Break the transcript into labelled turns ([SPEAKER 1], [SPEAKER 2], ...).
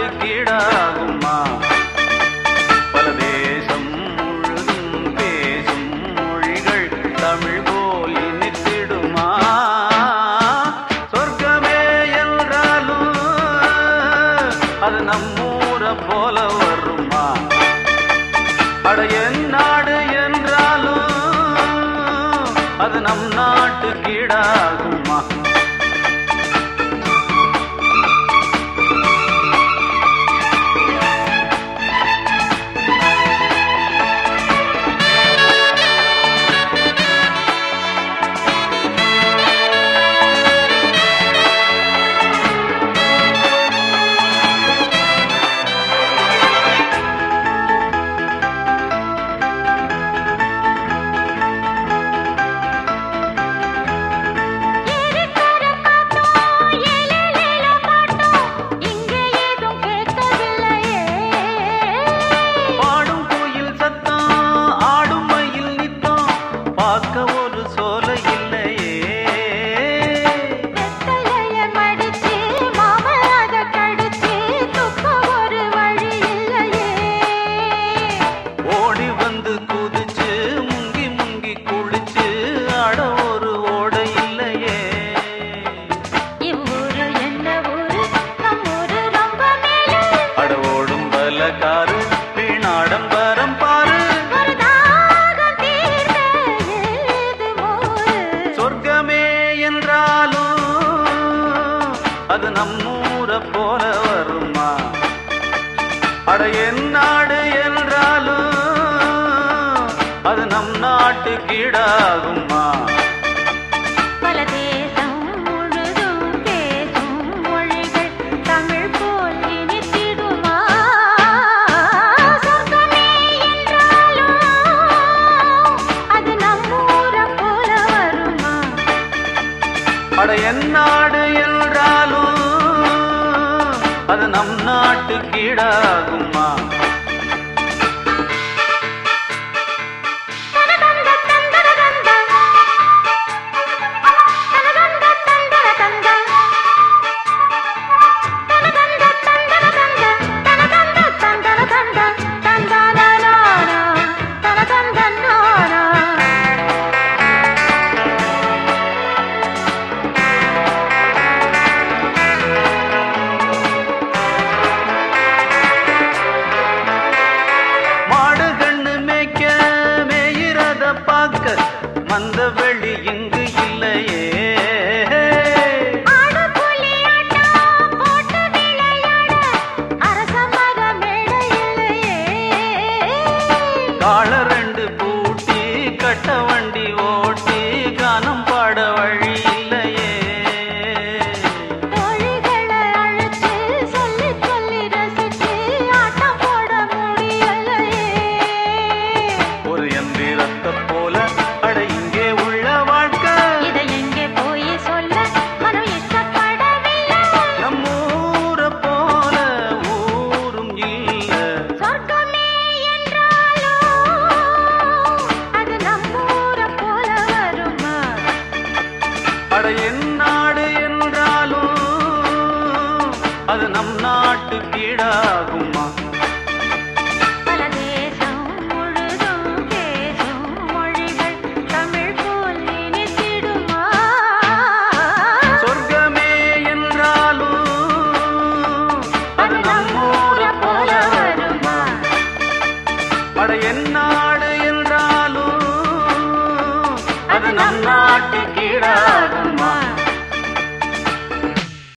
[SPEAKER 1] நாட்டுக்கீடாகுமா பல தேசம் முழுதும் பேசும் மொழிகள் தமிழ் போல் இனித்திடுமா சொர்க்கமே என்றாலும் அது நம்மூர போல வருமா அட என் நாடு என்றாலும் அது நம் நாட்டுக்கீடாகுமா
[SPEAKER 2] ஏரிக்கர காட்டும் ஏலேலேல பாட்டும் இங்கே ஏதும் கேட்கவில்லையே
[SPEAKER 1] பாடும் கோயில் சத்தம் ஆடும் மயில் நித்தம் பார்க்க ஒரு சோலை இல்லையே
[SPEAKER 2] வெத்தலைய மடிச்சு மாமன் அத கடிச்சு துக்க ஒரு வழி இல்லையே
[SPEAKER 1] ஓடி வந்து குதிச்சு முங்கி முங்கி குளிச்சு அட ஒரு ஓடை இல்லையே
[SPEAKER 2] இவ்வூரு என்ன ஊரு நம் ஊரு ரொம்ப மேலே
[SPEAKER 1] அட ஓடும் பலகாரு வீணாடம்பரம் பாரு
[SPEAKER 2] ஒரு தாகம் தீர்க்க ஏது மோரு
[SPEAKER 1] சொர்க்கமே என்றாலும் அது நம்மூர போல வருமா அட என் நாடு என்றாலும் அது நம் நாட்டுக்கீடாகுமா
[SPEAKER 2] பல தேசம் முழுதும் பேசும் மொழிகள் தமிழ் போல் இனித்திடுமா சொர்க்கமே என்றாலும் அது நம்மூர போல வருமா
[SPEAKER 1] அட என் நாடு என்றாலும் அது நம் நாட்டுக்கீடாகுமா
[SPEAKER 2] தனதந்த தந்தரதந்த தனதந்த தந்தரதந்த தனதந்த தந்தரதந்த தனதந்த தந்தரதந்த தந்தனானா தனதந்தனானா
[SPEAKER 1] மாடு கண்ணு மேய்க்க மேயிறத பார்க்க மந்த வெளி இங்கு இல்லையே
[SPEAKER 2] ஆடு புலி ஆட்டம் போட்டு விளையாட அரச மர மேடை இல்லையே
[SPEAKER 1] கால ரெண்டு பூட்டி கட்ட வண்டி ஓட்டி கானம் பாட வழி இல்லையே
[SPEAKER 2] தோழிகளை அழைச்சு சொல்லி சொல்லி ரசிச்சு ஆட்டம் போட முடியலையே
[SPEAKER 1] ஒரு எந்திரத்தை போல அட இங்கே உள்ள வாழ்க்கை
[SPEAKER 2] இதை எங்கே போய் சொல்ல மனம் இஷ்டப்படவில்லை
[SPEAKER 1] நம்மூர போல ஊரும் இல்ல
[SPEAKER 2] சொர்க்கமே என்றாலும் அது நம்மூர போல வருமா
[SPEAKER 1] அட என் நாடு என்றாலும் அது நம் நாட்டுக்கீடாகுமா